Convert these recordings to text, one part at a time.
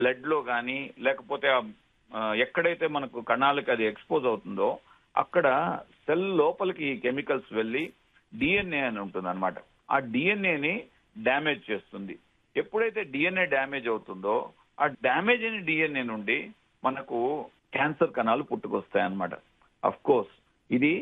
blood లో కానీ లేకపోతే ఆ, ఆ, ఎక్కడైతే మనకు కణాలకి అది ఎక్స్పోజ్ అవుతుందో అక్కడ సెల్ లోపలికి ఈ కెమికల్స్ వెళ్ళి డిఎన్ఏ అని ఉంటుంది అనమాట ఆ డిఎన్ఏని డ్యామేజ్ చేస్తుంది ఎప్పుడైతే డిఎన్ఏ డ్యామేజ్ అవుతుందో ఆ డ్యామేజ్ అయిన డిఎన్ఏ నుండి మనకు క్యాన్సర్ కణాలు పుట్టుకొస్తాయి అన్నమాట అఫ్ కోర్స్ ఇది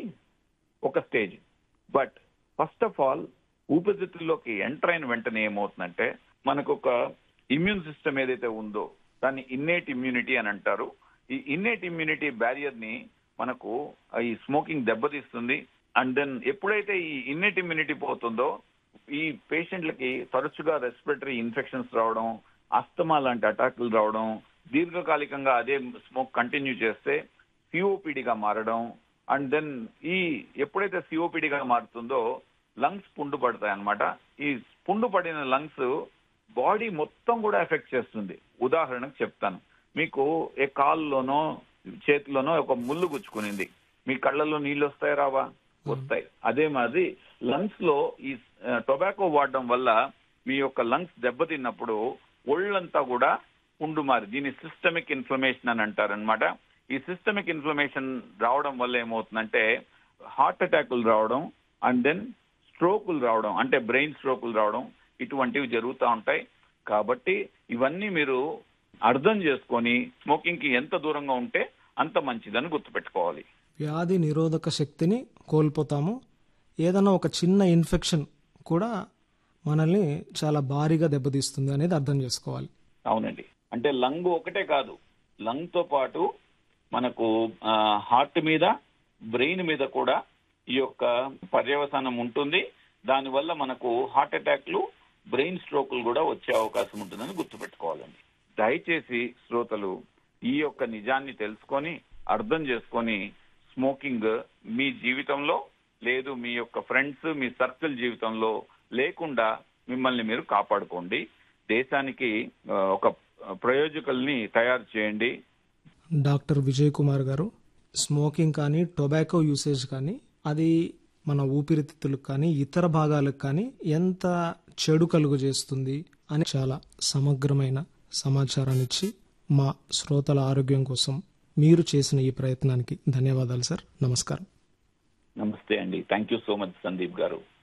ఒక stage but first of all ఊపిరితిత్తుల్లోకి ఎంటర్ అయిన వెంటనే ఏమవుతుందంటే మనకు ఒక ఇమ్యూన్ సిస్టమ్ ఏదైతే ఉందో దాన్ని ఇన్నేట్ ఇమ్యూనిటీ అని అంటారు ఈ ఇన్నేట్ ఇమ్యూనిటీ బ్యారియర్ ని మనకు ఈ స్మోకింగ్ దెబ్బతీస్తుంది అండ్ దెన్ ఎప్పుడైతే ఈ ఇన్నేట్ ఇమ్యూనిటీ పోతుందో ఈ పేషెంట్లకి తరచుగా రెస్పిరేటరీ ఇన్ఫెక్షన్స్ రావడం అస్తమా లాంటి అటాకులు రావడం దీర్ఘకాలికంగా అదే స్మోక్ కంటిన్యూ చేస్తే సిఓపిడిగా మారడం అండ్ దెన్ ఈ ఎప్పుడైతే సిఓపిడిగా మారుతుందో లంగ్స్ పుండు పడతాయి అనమాట ఈ పుండు పడిన లంగ్స్ బాడీ మొత్తం కూడా ఎఫెక్ట్ చేస్తుంది ఉదాహరణకు చెప్తాను మీకు ఏ కాల్లోనో చేతిలోనో ఒక ముళ్ళు గుచ్చుకునింది మీ కళ్ళల్లో నీళ్ళు వస్తాయి రావా వస్తాయి అదే మాదిరి లంగ్స్ లో ఈ టొబాకో వాడడం వల్ల మీ యొక్క లంగ్స్ దెబ్బతిన్నప్పుడు ఒళ్ళంతా కూడా పుండు మారి దీన్ని సిస్టమిక్ ఇన్ఫ్లమేషన్ అని అంటారనమాట ఈ సిస్టమిక్ ఇన్ఫ్లమేషన్ రావడం వల్ల ఏమవుతుందంటే హార్ట్ అటాకులు రావడం అండ్ దెన్ స్ట్రోకులు రావడం అంటే బ్రెయిన్ స్ట్రోకులు రావడం ఇటువంటివి జరుగుతూ ఉంటాయి కాబట్టి ఇవన్నీ మీరు అర్థం చేసుకొని స్మోకింగ్ కి ఎంత దూరంగా ఉంటే అంత మంచిదని గుర్తుపెట్టుకోవాలి వ్యాధి నిరోధక శక్తిని కోల్పోతాము ఏదైనా ఒక చిన్న ఇన్ఫెక్షన్ కూడా మనల్ని చాలా భారీగా దెబ్బతీస్తుంది అనేది అర్థం చేసుకోవాలి అవునండి అంటే లంగ్ ఒకటే కాదు లంగ్ తో పాటు మనకు హార్ట్ మీద బ్రెయిన్ మీద కూడా ఈ యొక్క పర్యవసానం ఉంటుంది దానివల్ల మనకు హార్ట్ అటాక్లు బ్రెయిన్ స్ట్రోకులు కూడా వచ్చే అవకాశం ఉంటుందని గుర్తుపెట్టుకోవాలండి దయచేసి శ్రోతలు ఈ యొక్క నిజాన్ని తెలుసుకొని అర్థం చేసుకొని స్మోకింగ్ మీ జీవితంలో లేదు మీ యొక్క ఫ్రెండ్స్ మీ సర్కిల్ జీవితంలో లేకుండా మిమ్మల్ని మీరు కాపాడుకోండి దేశానికి ఆ, ఒక ప్రయోజకుల్ని తయారు చేయండి డాక్టర్ విజయ్ కుమార్ గారు స్మోకింగ్ కానీ టొబాకో యూసేజ్ కానీ అది మన ఊపిరితిత్తులకు కానీ ఇతర భాగాలకు కానీ ఎంత చెడు కలుగు చేస్తుంది అని చాలా సమగ్రమైన సమాచారాన్ని ఇచ్చి మా శ్రోతల ఆరోగ్యం కోసం మీరు చేసిన ఈ ప్రయత్నానికి ధన్యవాదాలు సార్ నమస్కారం నమస్తే అండి thank you so much Sandeep గారు